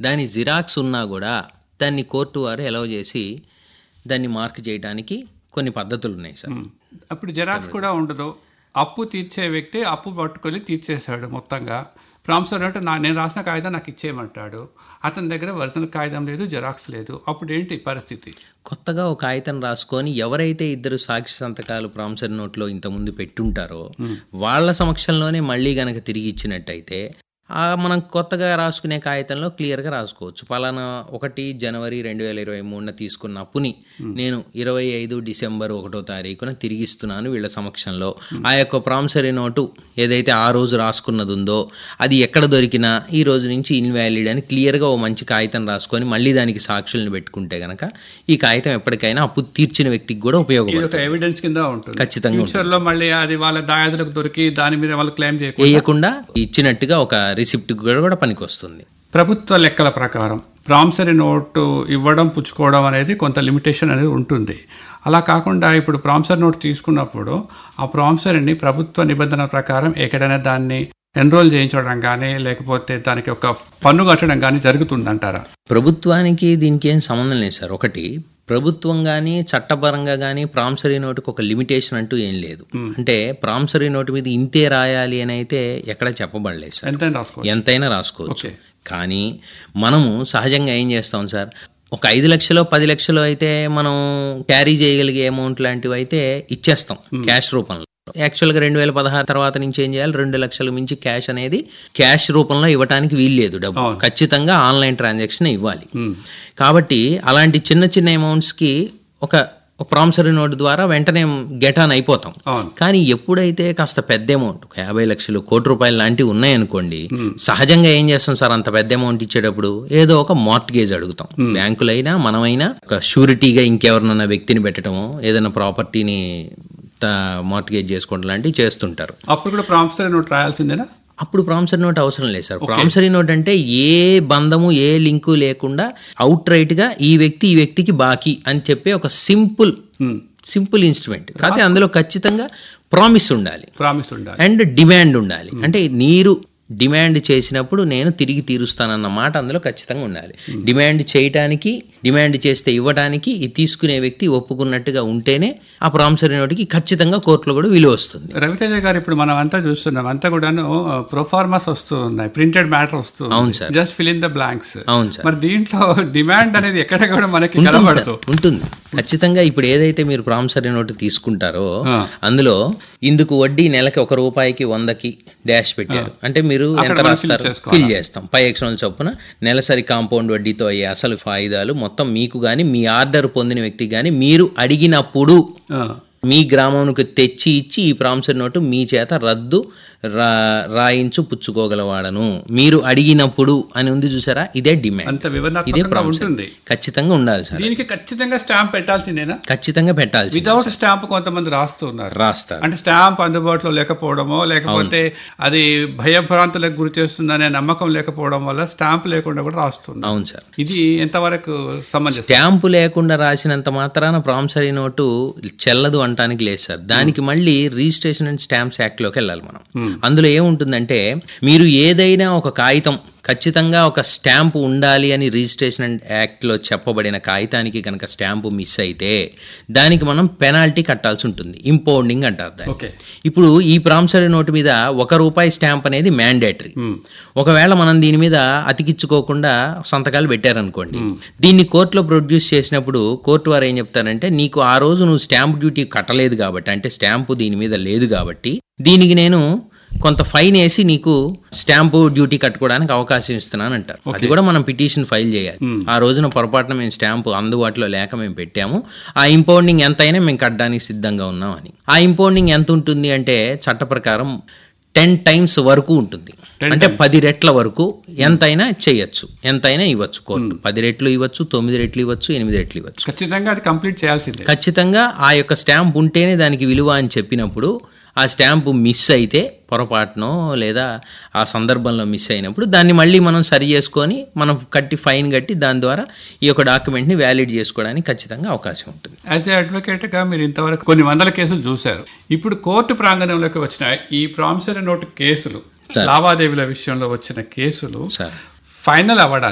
దాని జిరాక్స్ ఉన్నా కూడా దాన్ని కోర్టు వారు ఎలవ్ చేసి దాన్ని మార్క్ చేయడానికి కొన్ని పద్ధతులు ఉన్నాయి సార్ అప్పుడు జెరాక్స్ కూడా ఉండదు అప్పు తీర్చే వ్యక్తి అప్పు పట్టుకొని తీర్చేశాడు మొత్తంగా ప్రామిసర్ అంటే నా నేను రాసిన కాగితం నాకు ఇచ్చేయమంటాడు అతని దగ్గర ఒరిజినల్ కాగితం లేదు జెరాక్స్ లేదు అప్పుడు ఏంటి పరిస్థితి కొత్తగా ఒక కాగితం రాసుకొని ఎవరైతే ఇద్దరు సాక్షి సంతకాలు ప్రామిసరీ నోట్లో ఇంతకుముందు పెట్టుంటారో వాళ్ళ సమక్షంలోనే మళ్ళీ గనక తిరిగి ఇచ్చినట్టయితే ఆ మనం కొత్తగా రాసుకునే కాగితంలో క్లియర్గా రాసుకోవచ్చు పలానా ఒకటి జనవరి రెండు వేల ఇరవై మూడున తీసుకున్న అప్పుని నేను ఇరవై ఐదు డిసెంబర్ ఒకటో తారీఖున తిరిగిస్తున్నాను వీళ్ళ సమక్షంలో ఆ యొక్క ప్రామిసరీ నోటు ఏదైతే ఆ రోజు రాసుకున్నది ఉందో అది ఎక్కడ దొరికినా ఈ రోజు నుంచి ఇన్వాలిడ్ అని క్లియర్గా ఓ మంచి కాగితం రాసుకొని మళ్ళీ దానికి సాక్షులను పెట్టుకుంటే గనక ఈ కాగితం ఎప్పటికైనా అప్పు తీర్చిన వ్యక్తికి కూడా ఇది ఉపయోగపడుతుంది ఒక ఎవిడెన్స్ కింద ఉంటుంది ఖచ్చితంగా ఫ్యూచర్ లో మళ్ళీ అది వాళ్ళ దాయాదులకు దొరికి దాని మీద వాళ్ళు క్లెయిమ్ చేయకుండా వేయకుండా ఇచ్చినట్టుగా ఒక రిసిప్ట్ కూడా కూడా పనికొస్తుంది ప్రభుత్వ లెక్కల ప్రకారం ప్రామిసరీ నోటు ఇవ్వడం పుచ్చుకోవడం అనేది కొంత లిమిటేషన్ అనేది ఉంటుంది అలా కాకుండా ఇప్పుడు ప్రామిసరీ నోట్ తీసుకున్నప్పుడు ఆ ప్రామిసరీని ప్రభుత్వ నిబంధనల ప్రకారం ఎక్కడైనా దాన్ని ఎన్రోల్ చేయించడం కానీ లేకపోతే దానికి ఒక పన్ను కట్టడం కానీ జరుగుతుందంటారా ప్రభుత్వానికి దీనికి ఏం సంబంధం లేదు సార్ ఒకటి ప్రభుత్వం కానీ చట్టపరంగా కానీ ప్రామిసరీ నోటుకు ఒక లిమిటేషన్ అంటూ ఏం లేదు అంటే ప్రామిసరీ నోటు మీద ఇంతే రాయాలి అని అయితే ఎక్కడ చెప్పబడలేదు సార్ ఎంతైనా రాసుకోవచ్చు ఎంతైనా రాసుకోవచ్చు ఓకే. కానీ మనము సహజంగా ఏం చేస్తాం సార్ ఒక ఐదు లక్షలు పది లక్షలు అయితే మనం క్యారీ చేయగలిగే అమౌంట్ లాంటివి అయితే ఇచ్చేస్తాం క్యాష్ రూపంలో యాక్చువల్గా రెండు వేల పదహారు తర్వాత నుంచి ఏం చేయాలి రెండు లక్షల మించి క్యాష్ అనేది క్యాష్ రూపంలో ఇవ్వడానికి వీల్లేదు డబ్బు ఖచ్చితంగా ఆన్లైన్ ట్రాన్సాక్షన్ ఇవ్వాలి కాబట్టి అలాంటి చిన్న చిన్న అమౌంట్స్కి ఒక ఒక ప్రామిసరీ నోట్ ద్వారా వెంటనే గెట్ ఆన్ అయిపోతాం అవును కానీ ఎప్పుడైతే కాస్త పెద్ద అమౌంట్ ఒక యాభై లక్షలు కోటి రూపాయలు లాంటివి ఉన్నాయనుకోండి సహజంగా ఏం చేస్తాం సార్ అంత పెద్ద అమౌంట్ ఇచ్చేటప్పుడు ఏదో ఒక మార్ట్గేజ్ అడుగుతాం బ్యాంకులైనా మనమైనా ఒక షూరిటీగా ఇంకెవరినన్నా వ్యక్తిని పెట్టడము ఏదైనా ప్రాపర్టీని మార్ట్గేజ్ చేసుకోవడం లాంటివి చేస్తుంటారు అప్పుడు కూడా ప్రామిసరీ నోట్ రాయాల్సిందేనా అప్పుడు ప్రామిసరీ నోట్ అవసరం లేదు సార్ ప్రామిసరీ నోట్ అంటే ఏ బంధము ఏ లింకు లేకుండా అవుట్ రైట్ గా ఈ వ్యక్తి ఈ వ్యక్తికి బాకీ అని చెప్పే ఒక సింపుల్ సింపుల్ ఇన్స్ట్రుమెంట్ కాకపోతే అందులో ఖచ్చితంగా ప్రామిస్ ఉండాలి ప్రామిస్ ఉండాలి అండ్ డిమాండ్ ఉండాలి అంటే నీరు డిమాండ్ చేసినప్పుడు నేను తిరిగి తీరుస్తానన్న మాట అందులో ఖచ్చితంగా ఉండాలి డిమాండ్ చేయటానికి డిమాండ్ చేస్తే ఇవ్వడానికి ఈ తీసుకునే వ్యక్తి ఒప్పుకున్నట్టుగా ఉంటేనే ఆ ప్రామిసరీ నోటికి ఖచ్చితంగా కోర్టులో కూడా విలువ వస్తుంది రవితేజ గారు ఇప్పుడు మనం అంతా చూస్తున్నాం అంతా కూడాను ప్రొఫార్మస్ వస్తూ ఉన్నాయి ప్రింటెడ్ మ్యాటర్ వస్తూ అవును sir. Just fill in the blanks అవును సార్ మరి దీంట్లో డిమాండ్ అనేది ఎక్కడ కూడా మనకి ఉంటుంది కనబడదు సార్, ఉంటుంది ఖచ్చితంగా ఇప్పుడు ఏదైతే మీరు ప్రామిసరీ నోటు తీసుకుంటారో ఆ. అందులో ఇందుకు వడ్డీ నెలకి ఒక రూపాయికి వందకి డాష్ పెట్టారు అంటే మీరు ఎంత మనం fill రాస్తారు చేసుకోవాలా? ఫిల్ చేస్తాం పై ఎక్స్టర్నల్ చొప్పున నెలసరి కాంపౌండ్ వడ్డీతో అయ్యే అసలు ఫాయిదాలు మొత్తం మీకు గాని మీ ఆర్డర్ పొందిన వ్యక్తి గాని మీరు అడిగినప్పుడు ఆ, మీ గ్రామంకు తెచ్చి ఇచ్చి ఈ ప్రామిసరీ నోటు మీ చేత రద్దు రా రాయించు పుచ్చుకోగలవాడను మీరు అడిగినప్పుడు అని ఉంది చూసారా ఇదే డిమాండ్ అంత ఇదే వివరణాత్మకంగా ప్రామిసరీ ఉంటుంది ఖచ్చితంగా ఉండాలి సార్ దీనికి ఖచ్చితంగా స్టాంప్ పెట్టాల్సిందేనా ఖచ్చితంగా పెట్టాల్సి వితౌట్ స్టాంప్ కొంతమంది రాస్తున్నారు రాస్తారు అంటే స్టాంప్ అందుబాటులో లేకపోవడమో లేకపోతే అది భయభ్రాంతులకు గురి చేస్తుందనే నమ్మకం లేకపోవడం వల్ల స్టాంప్ లేకుండా కూడా రాస్తున్నారు అవును సార్ ఇది ఎంతవరకు సమంజసం స్టాంపు లేకుండా రాసినంత మాత్రాన ప్రామిసరీ నోటు చెల్లదు అంటానికి లేదు సార్ దానికి మళ్ళీ రిజిస్ట్రేషన్ అండ్ స్టాంప్స్ యాక్ట్ లోకి వెళ్ళాలి మనం అందులో ఏముంటుందంటే మీరు ఏదైనా ఒక కాగితం ఖచ్చితంగా ఒక స్టాంపు ఉండాలి అని రిజిస్ట్రేషన్ అండ్ యాక్ట్లో చెప్పబడిన కాగితానికి కనుక స్టాంపు మిస్ అయితే దానికి మనం పెనాల్టీ కట్టాల్సి ఉంటుంది ఇంపౌండింగ్ అంటారు దాన్ని ఓకే ఇప్పుడు ఈ ప్రామిసరీ నోటు మీద ఒక రూపాయి స్టాంప్ అనేది మ్యాండేటరీ ఒకవేళ మనం దీని మీద అతికిచ్చుకోకుండా సంతకాలు పెట్టారనుకోండి దీన్ని కోర్టులో ప్రొడ్యూస్ చేసినప్పుడు కోర్టు వారు ఏం చెప్తారంటే నీకు ఆ రోజు నువ్వు స్టాంప్ డ్యూటీ కట్టలేదు కాబట్టి అంటే స్టాంపు దీని మీద లేదు కాబట్టి దీనికి నేను కొంత ఫైన్ వేసి నీకు స్టాంపు డ్యూటీ కట్టుకోవడానికి అవకాశం ఇస్తున్నాను అంటారు అది కూడా మనం పిటిషన్ ఫైల్ చేయాలి ఆ రోజున పొరపాటున మేము స్టాంపు అందుబాటులో లేక మేము పెట్టాము ఆ ఇంపౌండింగ్ ఎంతైనా మేము కట్టడానికి సిద్ధంగా ఉన్నాం అని ఆ ఇంపౌండింగ్ ఎంత ఉంటుంది అంటే చట్ట ప్రకారం టెన్ టైమ్స్ వరకు ఉంటుంది అంటే పది రెట్ల వరకు ఎంతైనా చేయొచ్చు ఎంతైనా ఇవ్వచ్చు కోర్టు పది రెట్లు ఇవ్వచ్చు తొమ్మిది రెట్లు ఇవ్వచ్చు ఎనిమిది రెట్లు ఇవ్వచ్చు ఖచ్చితంగా అది కంప్లీట్ చేయాల్సిందే ఖచ్చితంగా ఆ యొక్క స్టాంప్ ఉంటేనే దానికి విలువ అని చెప్పినప్పుడు ఆ స్టాంపు మిస్ అయితే పొరపాటునో లేదా ఆ సందర్భంలో మిస్ అయినప్పుడు దాన్ని మళ్ళీ మనం సరి చేసుకొని మనం కట్టి ఫైన్ కట్టి దాని ద్వారా ఈ యొక్క డాక్యుమెంట్ని వ్యాలిడ్ చేసుకోవడానికి ఖచ్చితంగా అవకాశం ఉంటుంది యాజ్ ఏ అడ్వకేట్ గా మీరు ఇంతవరకు కొన్ని వందల కేసులు చూశారు ఇప్పుడు కోర్టు ప్రాంగణంలోకి వచ్చిన ఈ ప్రామిసరీ నోటు కేసులు లావాదేవీల విషయంలో వచ్చిన కేసులు సార్ ఫైనల్ అవ్వడానికి